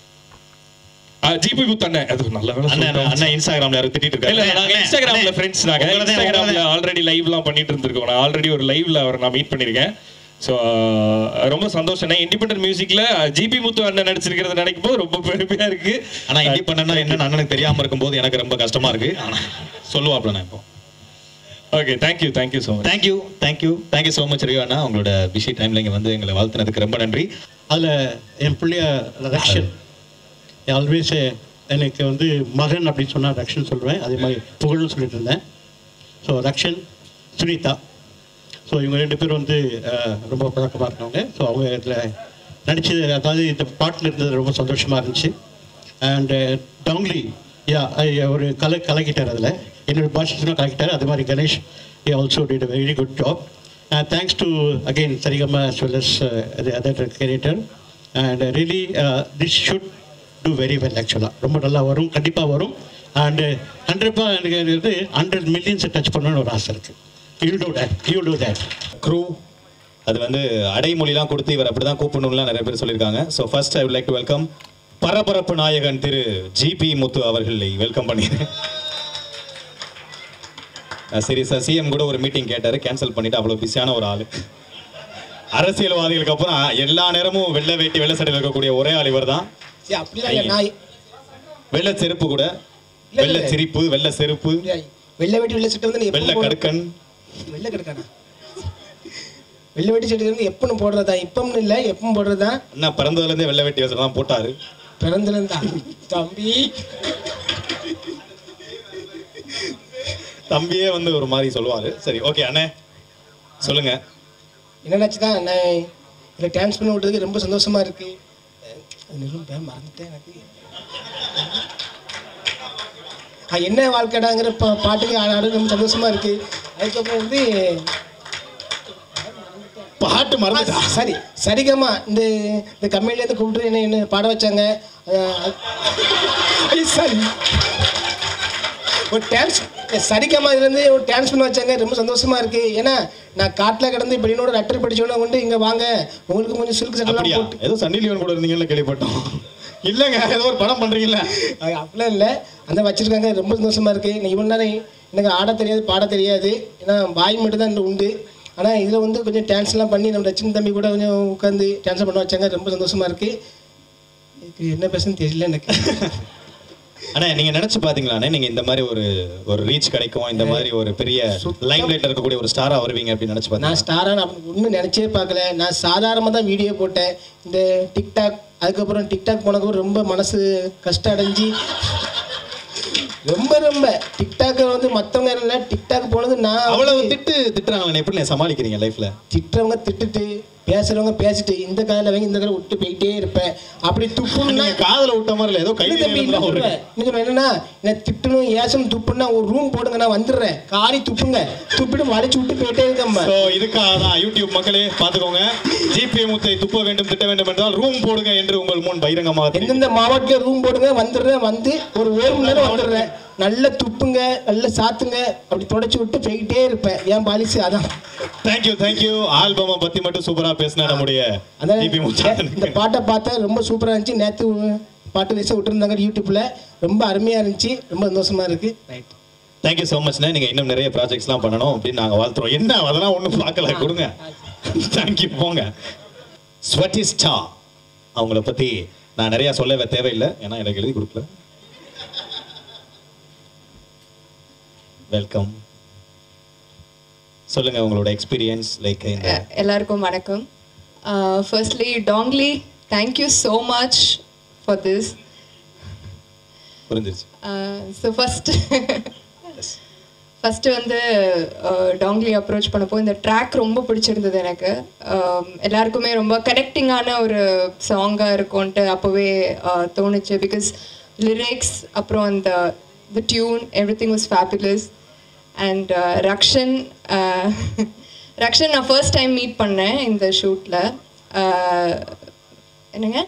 ஜிபி புத் அண்ணன் அது நல்ல வேலை அண்ணன் சொல்லிட்டேன். அண்ணன் இன்ஸ்டாகிராம்ல யாரும் திட்டிட்டு இருக்காரு இல்ல நாங்க இன்ஸ்டாகிராம்ல ஃப்ரெண்ட்ஸ் நாங்க உங்களதான், இன்ஸ்டாகிராம்ல உங்களதான். ஆல்ரெடி லைவ்லாம் பண்ணிட்டு இருந்திருக்கோம் நான் ஆல்ரெடி ஒரு லைவ்ல அவரை நான் மீட் பண்ணிருக்கேன் ஸோ ரொம்ப சந்தோஷம் இண்டிபெண்டன்ட் மியூசிக்ல ஜிபி முத்து அண்ணன் நடிச்சிருக்கிறத நினைக்கும் போது ரொம்ப பெருமையா இருக்கு ஆனா இண்டிபெண்டா என்னன்னு அண்ணனுக்கு தெரியாம இருக்கும்போது எனக்கு ரொம்ப கஷ்டமா இருக்கு ஆனா சொல்லுவாப்ல நான் இப்போ okay thank you thank you so much thank you thank you thank you so much Riya அண்ணா உங்களோட பிஸி டைம்ல இங்க வந்து எங்களை வாழ்த்துனதுக்கு ரொம்ப நன்றி அதில் என் பிள்ளைய ரக்ஷன் ஆல்வேஸ் எனக்கு வந்து மகன் அப்படின்னு சொன்னால் ரக்ஷன் சொல்லுவேன் அதே மாதிரி புகழ்னு சொல்லிட்டு இருந்தேன் ஸோ ரக்ஷன் சுனிதா ஸோ இவங்க ரெண்டு பேரும் வந்து அஹ், ரொம்ப பழக்கமாக இருந்தவங்க ஸோ அவங்க இதில் நடிச்சது அதாவது இந்த பாட்டில் இருந்தது ரொம்ப சந்தோஷமாக இருந்துச்சு அண்டு டவுங்லி யா ஒரு கலை கலக்கிட்டார் அதில் என்னோட பாஷைஸ்லாம் கலக்கிட்டார் அது மாதிரி Ganesh he also did a very good job thanks to again Saregama as well as uh, the other creator and really this should do very well ஆக்சுவலாக ரொம்ப நல்லா வரும் கண்டிப்பாக வரும் அண்டு ஹண்ட்ரட் எனக்கு வந்து ஹண்ட்ரட் மில்லியன்ஸை டச் பண்ணணும்னு ஒரு ஆசை இருக்குது you do that you do that crew அது வந்து அடைமொழிலாம் கொடுத்து இவர் அப்படிதான் கூப்பிடணும்லாம் நிறைய பேர் சொல்லியிருக்காங்க so first I would like to welcome பரபரப்பு நாயகன் திரு ஜிபி முத்து அவர்களை வெல்கம் பண்ணிடுறேன் சீரியஸாக சிஎம் கூட ஒரு மீட்டிங் கேட்டார் கேன்சல் பண்ணிட்டு அவ்வளோ பிஸியான ஒரு ஆள் அரசியல்வாதிகளுக்கு அப்புறம் எல்லா நேரமும் வெள்ளை வேட்டி வெள்ளை சட்டையில் இருக்கக்கூடிய ஒரே ஆள் இவர் தான் சரி அப்படிலாம் இல்லை நான் வெள்ளை செருப்பு கூட இல்ல, வெள்ளை இல்ல. சிரிப்பு வெள்ளை செருப்பு வெள்ளை வெட்டி வெள்ளை சட்டை வந்து நீ வெள்ளை எப்போ கடுக்கன் வெள்ளை கடுக்கானா வெள்ளை வெட்டி சட்டை வந்து எப்போ போடுறதா இப்பம்னு இல்லை எப்பவும் போடுறதா அண்ணா பிறந்ததுலேருந்தே வெள்ளை வேட்டி வசனம் தான் போட்டாரு பிறந்திருந்தா தம்பி தம்பியே வந்து ஒரு மாதிரி சொல்லுவாரு சரி ஓகே அண்ணே சொல்லுங்க என்னடாச்சு தான் நான் இதில் டான்ஸ் பண்ண விட்டதுக்கு ரொம்ப சந்தோஷமா இருக்கு அது நிறுவனம் பேர் மறந்துட்டேன் எனக்கு ஆ, என்ன வாழ்க்கைடாங்கிற பா பாட்டுக்கு ஆட ஆட ரொம்ப சந்தோஷமா இருக்கு அதுக்கப்புறம் வந்து பாட்டு மறந்துட்டா சரி சரிகமா இந்த இந்த கம்பெனிலேருந்து கூப்பிட்டு என்ன என்ன பாட வச்சாங்க அஹ், ஐயோ, சரி ஒரு டான்ஸ் சரிகமா இதுலேருந்து ஒரு டான்ஸ் பண்ண வச்சாங்க ரொம்ப சந்தோஷமா இருக்கு ஏன்னா நான் காட்டில் கிடந்து இப்போ என்னோட லெட்டர் படிச்சோன்னே கொண்டு இங்கே வாங்க உங்களுக்கு கொஞ்சம் சில்க் சட்டெல்லாம் அப்படியா போட்டு ஏதோ சன்னி லியோன் கூட இருந்தீங்கன்னு கேள்விப்பட்டோம் இல்லைங்க ஏதோ ஒரு படம் பண்றீங்கல்ல அஹ், அப்படிலாம் இல்லை அந்த வச்சிருக்காங்க ரொம்ப சந்தோஷமா இருக்கு நான் இவ்வளோ நேரம் எனக்கு ஆட தெரியாது பாட தெரியாது ஏன்னா வாய் மட்டும் தான் உண்டு ஆனால் இதில் வந்து கொஞ்சம் டான்ஸ்லாம் பண்ணி நம்ம ரச்சின் தம்பி கூட கொஞ்சம் உட்காந்து டான்ஸ் பண்ண வச்சாங்க ரொம்ப சந்தோஷமா இருக்கு இதுக்கு என்ன பேசுன்னு தெரியல எனக்கு அண்ணா நீங்க நினைச்சு பாத்தீங்களாண்ணே நீங்க இந்த மாதிரி ஒரு ஒரு ரீச் கிடைக்கும் இந்த மாதிரி ஒரு பெரிய லைம் லைட்ல இருக்கக்கூடிய ஒரு ஸ்டாரா வருவீங்க அப்படின்னு நினைச்சு நான் பாத்தீங்க ஸ்டாராக நான் ஒன்றும் நினச்சே பார்க்கல நான் சாதாரணமாக தான் வீடியோ போட்டேன் இந்த டிக்டாக் அதுக்கப்புறம் டிக்டாக் போனதுக்கப்புறம் ரொம்ப மனசு கஷ்டம் அடைஞ்சு ரொம்ப ரொம்ப டிக்டாக் வந்து மற்றவங்க இல்லை டிக்டாக் போனது நான் அவ்வளவு திட்டு திட்டுறாங்களே எப்படி சமாளிக்கிறீங்க லைஃப்ல திட்டுறவங்க திட்டுட்டு பேசுறவங்க பேசிட்டு இந்த காதில் வாங்கி இந்த காதில் விட்டு போயிட்டே இருப்பேன் அப்படி துப்புன்னா நீங்க காதுல விட்ட மாதிரி இல்ல ஏதோ கை இல்ல தம்பி, இல்ல சொல்றேன். இன்னும் சொல்றேன். என்னன்னா என்ன திட்டணும் ஏசணும் துப்புன்னா ஒரு ரூம் போடுங்க நான் வந்துடுறேன் காரி துப்புங்க துப்பிட்டு வளைச்சு விட்டு போயிட்டே இருக்கேன் ஸோ இதுக்காக தான் யூடியூப் மக்களே பார்த்துக்கோங்க ஜிபே முத்தை துப்ப வேண்டும் திட்ட வேண்டும் என்றால் ரூம் போடுங்க என்று உங்கள் முன் பகிரங்கமாக எந்தெந்த மாவட்டத்தில் ரூம் போடுங்க வந்துடுறேன் வந்து ஒரு ஒரு மணி நேரம் வந்துடுறேன் நல்லா துப்புங்க நல்லா சாத்துங்க அப்படி தொடச்சி விட்டு போய்கிட்டே இருப்பேன் ஏன் பாலிசி அதான் தேங்க்யூ தேங்க்யூ ஆல்பமை பத்தி மட்டும் சூப்பரா பேசின நம்முடைய அதான் ஜிபி முத்து இந்த பாட்டை பார்த்தா ரொம்ப சூப்பராக இருந்துச்சு நேற்று பாட்டு வயசு விட்டுருந்தாங்க யூடியூப்ல ரொம்ப அருமையாக இருந்துச்சு ரொம்ப சந்தோஷமா இருக்கு ரைட் தேங்க்யூ ஸோ மச்ண்ணே நீங்க இன்னும் நிறைய ப்ராஜெக்ட்ஸ்லாம் பண்ணணும் அப்படின்னு நாங்க வாழ்த்துறோம் என்ன அதெல்லாம் ஒன்றும் பார்க்கல கொடுங்க தேங்க்யூ போங்க ஸ்வட்டிஸ்டா அவங்கள பத்தி நான் நிறைய சொல்லவே தேவையில்லை ஏன்னா எனக்கு எழுதி கொடுக்கல வெல்கம் சொல்லுங்க உங்களோட எக்ஸ்பீரியன்ஸ் லைக் இந்த எல்லாருக்கும் வணக்கம் ஃபர்ஸ்ட்லி டாங்லி thank you so much for this புரிஞ்சிருச்சு ஸோ ஃபஸ்ட் ஃபஸ்ட்டு வந்து டாங்லி அப்ரோச் பண்ணப்போ இந்த ட்ராக் ரொம்ப பிடிச்சிருந்தது எனக்கு Um, எல்லாருக்குமே ரொம்ப கனெக்டிங்கான ஒரு சாங்காக இருக்கும்ன்ட்டு அப்போவே uh, தோணுச்சு பிகாஸ் லிரிக்ஸ் அப்புறம் அந்த the tune everything was fabulous and Rakshan uh, Rakshan நான் ஃபர்ஸ்ட் டைம் மீட் பண்ணேன் இந்த ஷூட்டில் என்னங்க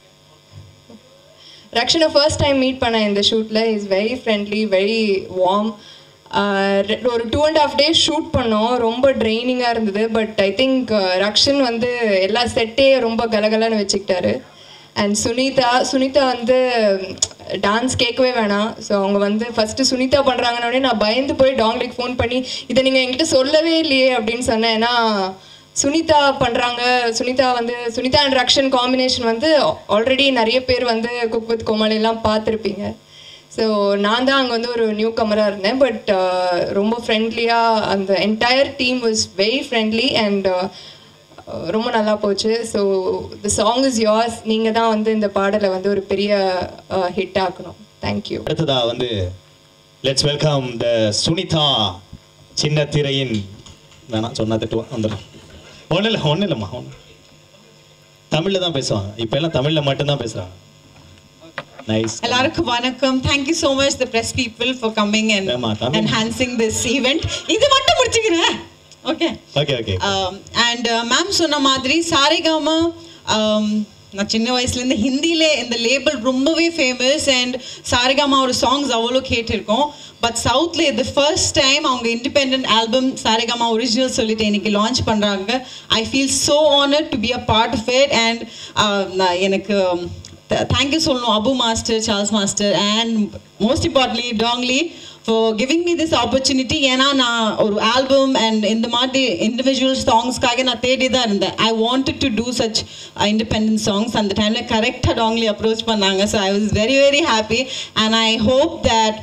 ரக்ஷனை ஃபர்ஸ்ட் டைம் மீட் பண்ணேன் இந்த ஷூட்டில் is very friendly very warm ஒரு two and half days shoot பண்ணோம் ரொம்ப ட்ரைனிங்காக இருந்தது பட் ஐ திங்க் ரக்ஷன் வந்து எல்லா செட்டே ரொம்ப கலகலன்னு வச்சுக்கிட்டாரு அண்ட் சுனிதா சுனிதா வந்து டான்ஸ் கேட்கவே வேணாம் ஸோ அவங்க வந்து ஃபஸ்ட்டு சுனிதா பண்ணுறாங்கன்னொடனே நான் பயந்து போய் டாங்லிக்கு ஃபோன் பண்ணி இதை நீங்கள் என்கிட்ட சொல்லவே இல்லையே அப்படின்னு சொன்னேன் ஏன்னா சுனிதா பண்ணுறாங்க சுனிதா வந்து சுனிதா அண்ட் ரக்ஷன் காம்பினேஷன் வந்து ஆல்ரெடி நிறைய பேர் வந்து குக் வித் கோமாளி எல்லாம் பார்த்துருப்பீங்க ஸோ நான் தான் அங்கே வந்து ஒரு நியூ கமராக இருந்தேன் பட் ரொம்ப ஃப்ரெண்ட்லியாக அந்த entire team was very friendly and ரொம்ப நல்லா போச்சு so the song is yours நீங்கள் தான் வந்து இந்த பாடலை வந்து ஒரு பெரிய ஹிட் ஆக்கணும் தேங்க்யூ அடுத்ததா வந்து லெட்ஸ் வெல்கம் த சுனிதா சின்ன திரையின் வேணாம் சொன்னா திட்டுவான் வந்துடும் ஒன்றும் இல்லை ஒன்றும் இல்லைம்மா ஒன்றும் தமிழில் தான் பேசுவாங்க இப்போ எல்லாம் தமிழில் மட்டும்தான் பேசுகிறாங்க நைஸ் எல்லாருக்கும் வணக்கம் thank you so much the press people for coming and ஆமா, தமிழ். என்ஹான்சிங் திஸ் ஈவெண்ட் இது மட்டும் முடிச்சுக்கிறேன் okay okay okay and ma'am சொன்ன மாதிரி சாரேகாமா நான் சின்ன வயசுலேருந்து ஹிந்தியிலே இந்த லேபிள் ரொம்பவே ஃபேமஸ் அண்ட் சாரேகாமா ஒரு சாங்ஸ் அவ்வளோ கேட்டிருக்கோம் பட் சவுத்தில் இது ஃபர்ஸ்ட் டைம் அவங்க இண்டிபெண்ட் ஆல்பம் சாரேகாமா ஒரிஜினல் சொல்லிட்டு இன்னைக்கு லான்ச் பண்ணுறாங்க I feel so honour to be a part of it and எனக்கு தேங்க்யூ சொல்லணும் Abu master Charles master and most importantly டாங்லி for giving me this opportunity ஏன்னா நான் ஒரு ஆல்பம் அண்ட் இந்த மாதிரி இண்டிவிஜுவல் சாங்ஸ்க்காக நான் தேடி தான் இருந்தேன் I wanted to do such independent songs அந்த டைமில் கரெக்டாக டாங்லி அப்ரோச் பண்ணாங்க so I was very very happy and I hope that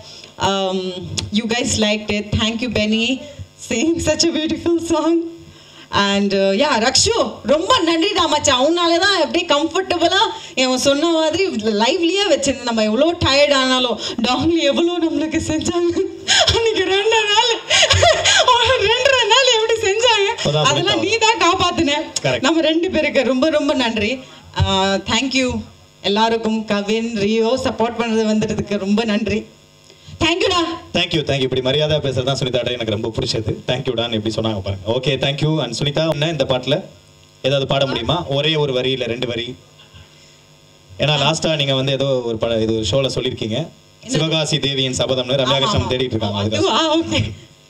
you guys like it thank you Benny sing such a beautiful song and yeah Rakshu ரொம்ப நன்றிடா மச்சான் அவனால தான் அப்படியே கம்ஃபர்டபுளாக அவன் சொன்ன மாதிரி லைவ்லியே வச்சிருந்தேன் நம்ம எவ்வளோ டயர்ட் ஆனாலும் டாங்லி எவ்வளோ நம்மளுக்கு செஞ்சாங்க அன்னைக்கு ரெண்டு நாள் ரெண்டரை நாள் எப்படி செஞ்சாங்க அதான் அதெல்லாம் நீ தான் காப்பாத்துன Correct. நம்ம ரெண்டு பேருக்கு ரொம்ப ரொம்ப நன்றி தேங்க்யூ எல்லாருக்கும் கவின் ரியோ சப்போர்ட் பண்ணுறது வந்துடுறதுக்கு ரொம்ப நன்றி தேங்க்யூடா தேங்க்யூ தேங்க்யூ இப்படி மரியாதை பேசுறது தான் சுனிதாட்ட எனக்கு ரொம்ப பிடிச்சது தேங்க்யூடான்னு இப்படி சொன்னாங்க பாருங்க ஓகே தேங்க்யூ அண்ட் சுனிதா என்ன இந்த பாட்டில் ஏதாவது பாட முடியுமா ஒரே ஒரு வரி இல்லை ரெண்டு வரி ஏன்னா லாஸ்டா நீங்க வந்து ஏதோ ஒரு பட இது ஒரு ஷோல சொல்லியிருக்கீங்க சிவகாசி தேவியின் சபதம்னு ரம்யா கிருஷ்ணன் தேடிட்டு இருக்காங்க அதுக்காக அதுவா ஓகே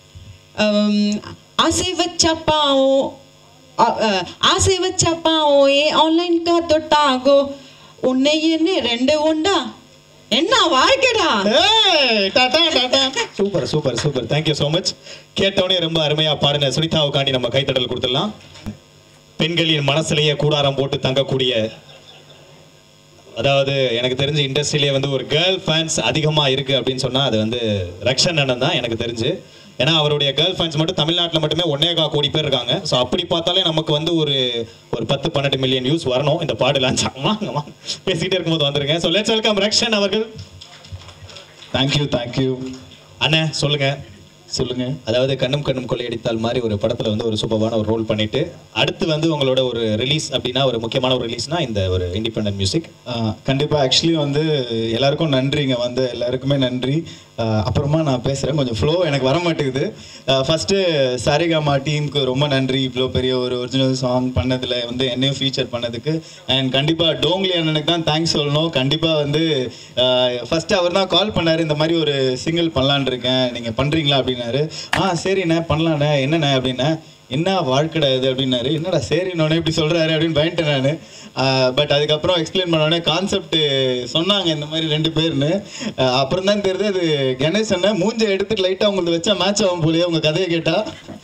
ஆசை வச்ச பாவம் அ- அ, ஆசை வச்ச பாவம் ஏ ஆன்லைன் கா தொட்டாகோ உன்னை என்ன ரெண்டு உண்டா என்ன வாழ்க்கைடா super super super thank you so much கேட்டவனே ரொம்ப அருமையா பாடின சுனிதாவுக்காண்டி நம்ம கைத்தட்டல் கொடுத்துடலாம் பெண்களின் மனசுலயே கூடாரம் போட்டு தங்கக்கூடிய அதாவது எனக்கு தெரிஞ்சு இண்டஸ்ட்ரியிலே வந்து ஒரு கேர்ள் ஃபேன்ஸ் அதிகமா இருக்கு அப்படின்னு சொன்னா அது வந்து ரக்ஷன் அண்ணன் தான் எனக்கு தெரிஞ்சு ஏன்னா அவருடைய கேர்ள் ஃபேன்ஸ் மட்டும் தமிழ்நாட்டில் மட்டுமே ஒன்னேகா கோடி பேர் இருக்காங்க ஸோ அப்படி பார்த்தாலே நமக்கு வந்து ஒரு ஒரு பத்து பன்னெண்டு மில்லியன் வியூஸ் வரணும் இந்த பாடு லான்ச் ஆகுமா பேசிக்கிட்டே இருக்கும்போது வந்துருங்க ஸோ லெட்ஸ் வெல்கம் ரக்ஷன் அவர்கள் தேங்க்யூ தேங்க்யூ அண்ணே சொல்லுங்க சொல்லுங்க அதாவது கண்ணும் கண்ணும் கொள்ளையடித்தால் மாதிரி ஒரு படத்துல வந்து ஒரு சூப்பரான ஒரு ரோல் பண்ணிட்டு அடுத்து வந்து உங்களோட ஒரு ரிலீஸ் அப்படின்னா ஒரு முக்கியமான ஒரு ரிலீஸ்னா இந்த ஒரு இண்டிபெண்டன்ட் மியூசிக் கண்டிப்பாக ஆக்சுவலி வந்து எல்லாருக்கும் நன்றிங்க வந்து எல்லாருக்குமே நன்றி ஆஹ் அப்புறமா நான் பேசுகிறேன் கொஞ்சம் ஃப்ளோ எனக்கு வர மாட்டேங்குது ஃபஸ்ட்டு சாரிகாமா டீமுக்கு ரொம்ப நன்றி இவ்வளோ பெரிய ஒரு ஒரிஜினல் சாங் பண்ணதில் வந்து என்னையும் ஃபீச்சர் பண்ணதுக்கு அண்ட் கண்டிப்பாக டோங்லி அண்ணனுக்கு தான் தேங்க்ஸ் சொல்லணும் கண்டிப்பாக வந்து ஃபஸ்ட்டு அவர் தான் கால் பண்ணார் இந்த மாதிரி ஒரு சிங்கிள் பண்ணலான் இருக்கேன் நீங்கள் பண்ணுறீங்களா அப்படின்னாரு ஆ சரிண்ணே பண்ணலாண்ணே என்னண்ணே அப்படின்னே என்ன வாழ்க்கடா இது அப்படின்னாரு என்னடா சரிண்ணே இப்படி சொல்கிறாரு அப்படின்னு பயன்ட்டேன் நான் பட் அதுக்கப்புறம் எக்ஸ்பிளைன் பண்ணோடனே கான்செப்ட் சொன்னாங்க இந்த மாதிரி ரெண்டு பேர்னு அஹ் அப்புறம் தான் தெரியுது அது கணேஷ் அண்ணன் மூஞ்ச எடுத்துட்டு லைட்டாக உங்களுக்கு வச்சா மேட்ச் ஆகும் போலயே உங்கள் கதையை கேட்டால்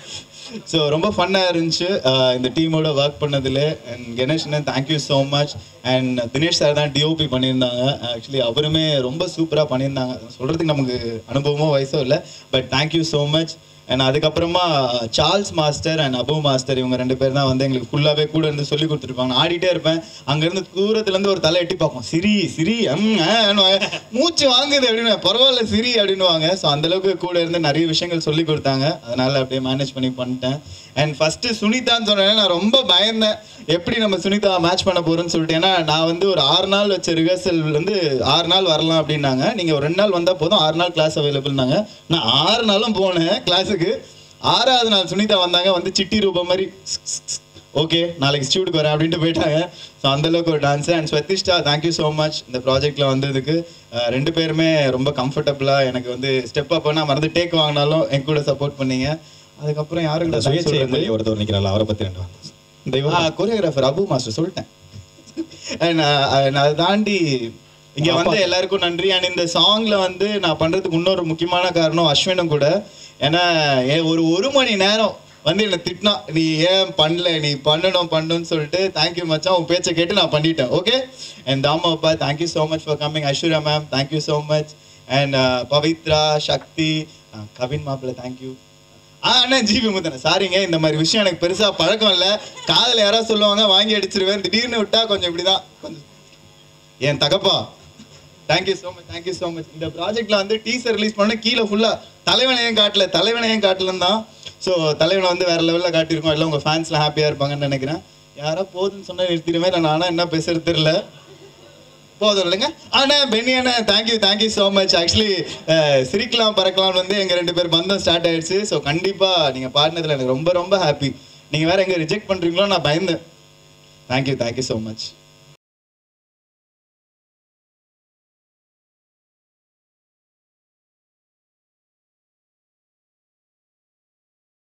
ஸோ ரொம்ப ஃபன்னாக இருந்துச்சு அஹ் இந்த டீமோட ஒர்க் பண்ணதில் அண்ட் கணேஷ் அண்ணன் thank you so much and Dinesh sir தான் டிஓபி பண்ணியிருந்தாங்க ஆக்சுவலி அவருமே ரொம்ப சூப்பராக பண்ணியிருந்தாங்க சொல்கிறதுக்கு நமக்கு அனுபவமோ வயசோ இல்லை but thank you so much and அதுக்கப்புறமா Charles master and Abu master இவங்க ரெண்டு பேர் தான் வந்து எங்களுக்கு ஃபுல்லாகவே கூட இருந்து சொல்லி கொடுத்துருப்பாங்க நான் ஆடிட்டே இருப்பேன் அங்கேருந்து தூரத்துலேருந்து ஒரு தலை எட்டி பார்ப்போம் சிரி சிரி ம் ஆ, ன்னு மூச்சு வாங்குது அப்படின்னு பரவாயில்ல சிரி அப்படின்னுவாங்க ஸோ அந்தளவுக்கு கூட இருந்து நிறைய விஷயங்கள் சொல்லி கொடுத்தாங்க அதனால அப்படியே மேனேஜ் பண்ணி பண்ணிட்டேன் அண்ட் ஃபர்ஸ்ட் சுனிதான்னு சொன்னேன் நான் ரொம்ப பயந்தேன் எப்படி நம்ம சுனிதா மேட்ச் பண்ண போறோம்னு சொல்லிட்டு ஏன்னா நான் வந்து ஒரு ஆறு நாள் வச்ச ரிஹர்சல் வந்து ஆறு நாள் வரலாம் அப்படின்னாங்க நீங்க ஒரு ரெண்டு நாள் வந்தா போதும் ஆறு நாள் கிளாஸ் அவைலபிள்னாங்க நான் ஆறு நாளும் போனேன் கிளாஸுக்கு ஆறாவது நாள் சுனிதா வந்தாங்க வந்து சிட்டி ரூபம் மாதிரி ஓகே நாளைக்கு ஸ்டூடியோக்கு வரேன் அப்படின்ட்டு போயிட்டாங்க ஸோ அந்தளவுக்கு ஒரு dance and Swathishta thank you so much இந்த ப்ராஜெக்டில் வந்ததுக்கு அஹ் ரெண்டு பேருமே ரொம்ப கம்ஃபர்டபுளாக எனக்கு வந்து ஸ்டெப் அப் பண்ணால் மறந்து டேக் வாங்கினாலும் என் கூட சப்போர்ட் பண்ணீங்க அதுக்கப்புறம் யாருக்கு சுயேட்சை எம்எல்ஏ ஒருத்தர் நிற்கிறாள் அவரை பற்றி ரெண்டு வார்த்தை. இந்த கொரியோகிராஃபர் அபு மாஸ்டர் சொல்லிட்டேன் And, uh, and அதை தாண்டி இங்க வந்து எல்லாருக்கும் நன்றி அண்ட் இந்த சாங்ல வந்து நான் பண்றதுக்கு இன்னொரு முக்கியமான காரணம் அஸ்வினும் கூட ஏன்னா ஏன் ஒரு ஒரு மணி நேரம் வந்து என்னை திட்டினா நீ ஏன் பண்ணல நீ பண்ணணும் பண்ணணும்னு சொல்லிட்டு தேங்க்யூ மச்சான் உன் பேச்சை கேட்டு நான் பண்ணிட்டேன் ஓகே அண்ட் தாமா அப்பா thank you so much for coming Aishwarya ma'am thank you so much and Pavithra Sakthi uh, Kavin மாப்பிள்ள தேங்க்யூ ஆ அண்ணா ஜிபி முத்தன சாரிங்க இந்த மாதிரி விஷயம் எனக்கு பெருசா பழக்கம் இல்லை காதல யாராவது சொல்லுவாங்க வாங்கி அடிச்சிருவேன் திடீர்னு விட்டா கொஞ்சம் இப்படிதான் கொஞ்சம் என் தகப்பா thank you so much thank you so much இந்த ப்ராஜெக்ட்ல வந்து டீசர் ரிலீஸ் பண்ண கீழே ஃபுல்லா தலைவனையும் காட்டல தலைவனையும் காட்டலன்னு தான் ஸோ தலைவனை வந்து வேற லெவலில் காட்டியிருக்கோம் எல்லாம் உங்க ஃபேன்ஸ்லாம் ஹாப்பியா இருப்பாங்கன்னு நினைக்கிறேன் யாரோ போதுன்னு சொன்னா நிறுத்திடுமே நான் நானா என்ன பேசுறது தெரியல போதும் இல்லைங்க அண்ணா பென்னி அண்ணா thank you thank you so much actually சிரிக்கலாம் பறக்கலாம் வந்து எங்கள் ரெண்டு பேர் பந்தம் ஸ்டார்ட் ஆயிடுச்சு ஸோ கண்டிப்பாக நீங்கள் பாடினதில் எனக்கு ரொம்ப ரொம்ப ஹாப்பி நீங்கள் வேற எங்கே ரிஜெக்ட் பண்ணுறீங்களோ நான் பயந்தேன் தேங்க்யூ தேங்க்யூ ஸோ மச்